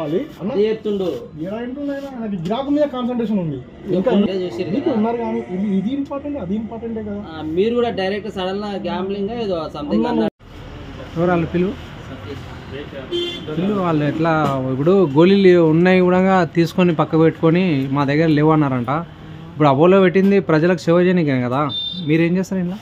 తీసుకోవాలి అన్న అది చెప్తుండు ఏడా ఇంటున్నాయినా నాకు గిరాకు మీద కాన్సన్ట్రేషన్ ఉంది ఇంకా ఇంకా చూసిర్రు నీకు కదా. ఉన్నారు కానీ ఇది ఇది ఇంపార్టెంట్ అది ఇంపార్టెంటే కదా ఆ, మీరు కూడా డైరెక్ట్ సడన్ గా గ్యాంబ్లింగ్ ఏదో సంథింగ్ అన్నారు ఎవరు వాళ్ళు పిలువు పిలువు వాళ్ళు ఎట్లా ఇప్పుడు గోళీలు ఉన్నాయి కూడా తీసుకొని పక్క పెట్టుకొని మా దగ్గర లేవు అన్నారంట ఇప్పుడు అపోలో పెట్టింది ప్రజలకు సేవ చేయనికే కదా మీరేం చేస్తారు ఇలా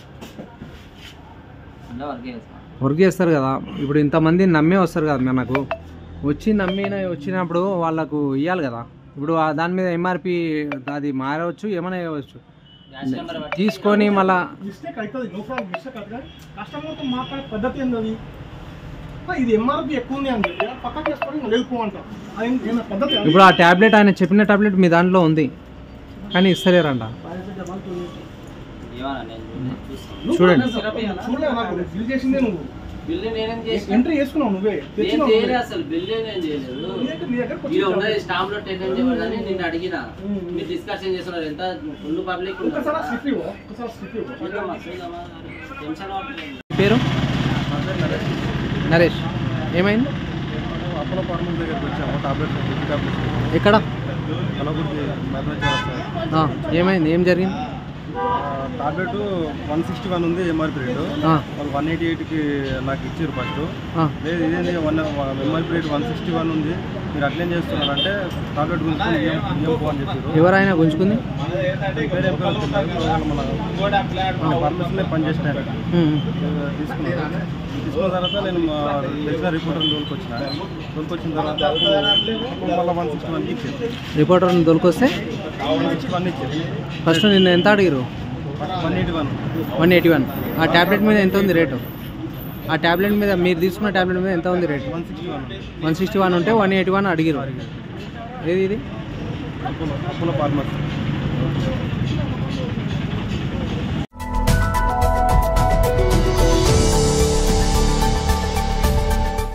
అంటే వర్క్ చేస్తాం వర్క్ చేస్తారు కదా ఇప్పుడు ఇంతమంది నమ్మే వస్తారు కదా మనకు వచ్చి నమ్మిన వచ్చినప్పుడు వాళ్ళకు ఇవ్వాలి కదా ఇప్పుడు ఆ దాని మీద ఎంఆర్పి అది మారవచ్చు ఏమైనా ఇవ్వచ్చు క్యాష్ నెంబర్ బట్టి తీసుకొని మళ్ళా మిస్టేక్ అవుతుంది నో ప్రాబ్లం మిస్టేక్ అవుతుంది కానీ కస్టమర్తో మాట్లాడే పద్ధతి ఏంది అది అబ్బా, ఇది ఎంఆర్పి ఎక్కువ ఉంది అని చెప్పి పక్కకి వేసుకొని నువ్వు వెళ్ళిపోమంట అది ఏమైనా పద్ధతి అది? ఇప్పుడు ఆ ట్యాబ్లెట్ ఆయన చెప్పిన ట్యాబ్లెట్ మీ దాంట్లో ఉంది కానీ ఇస్తలేరంట ఏమన్నా నేను చూస్తాను నువ్వు చూడండి. సిరప్ ఇయ్యాలా? చూడలే నాకు బిల్ చేసిందే నువ్వు బిల్లు నేనేం చేసిన ఎంట్రీ చేసుకున్నావు నువ్వే నేను తెచ్చినావు చేయలేదు నువ్వే. అసలు బిల్లు నేను చేయలేదు నీ దగ్గర- నీ దగ్గరకు ఇది వచ్చింది ఉన్నది స్టాంప్ లో టెన్ చెప్పదని నిన్ను అడిగిన ఉమ్. మీరు డిస్కషన్ చేస్తున్నారు ఎంత ఫుల్ పబ్లిక్ ఒక్కసారి ఆ స్లిప్ ఇవ్వు ఒక్కసారి స్లిప్ ఇవ్వు టెన్షన్ అవ్వట్లేదు పేరు నరేష్ ఏమైంది అపోలో ఫార్మల్ దగ్గరికి వచ్చాము టాబ్లెట్స్ ఫిఫ్టీ టాబ్లెట్స్ ఎక్కడ కలబుర్గి మ్యాథమెటిక్స్ ఆ, ఏమైంది ఏం జరిగింది టాబ్లెట్ వన్ సిక్స్టీ వన్ ఉంది ఎంఆర్పి రేటు ఆ, వాళ్ళు వన్ ఎయిటీ ఎయిట్కి నాకు ఇచ్చారు ఫస్ట్ ఆ, లేదు ఇదేంటి one MRP rate one sixty one ఉంది మీరు అట్లేం చేస్తున్నారంటే టాబ్లెట్ గురించి ఇయ్యం ఇయ్యం పో అని చెప్పారు ఎవరైనా గుంజుకుంది పేరు ఏం పేరు తెలియదు. వాళ్ళు మన మన ఫార్మసీలో పనిచేసిన ఉమ్, తీసుకున్నాను తీసుకున్న తర్వాత నేను మా తెలిసిన రిపోర్టర్ రోజుకి వచ్చిన రోజుకి వచ్చిన తర్వాత అప్పుడు మళ్ళీ వన్ సిక్స్టీ వన్కి ఇచ్చారు రిపోర్టర్ని దొరికొస్తే వన్ సిక్స్టీ వన్ ఇచ్చారు ఫస్ట్ నిన్న ఎంత అడిగారు one eighty one one eighty one ఆ ట్యాబ్లెట్ మీద ఎంత ఉంది రేటు ఆ ట్యాబ్లెట్ మీద మీరు తీసుకున్న ట్యాబ్లెట్ మీద ఎంత ఉంది rate one sixty one one sixty one ఉంటే వన్ ఎయిటీ వన్ అడిగారు ఏది ఇది అపోలో అపోలో ఫార్మసీ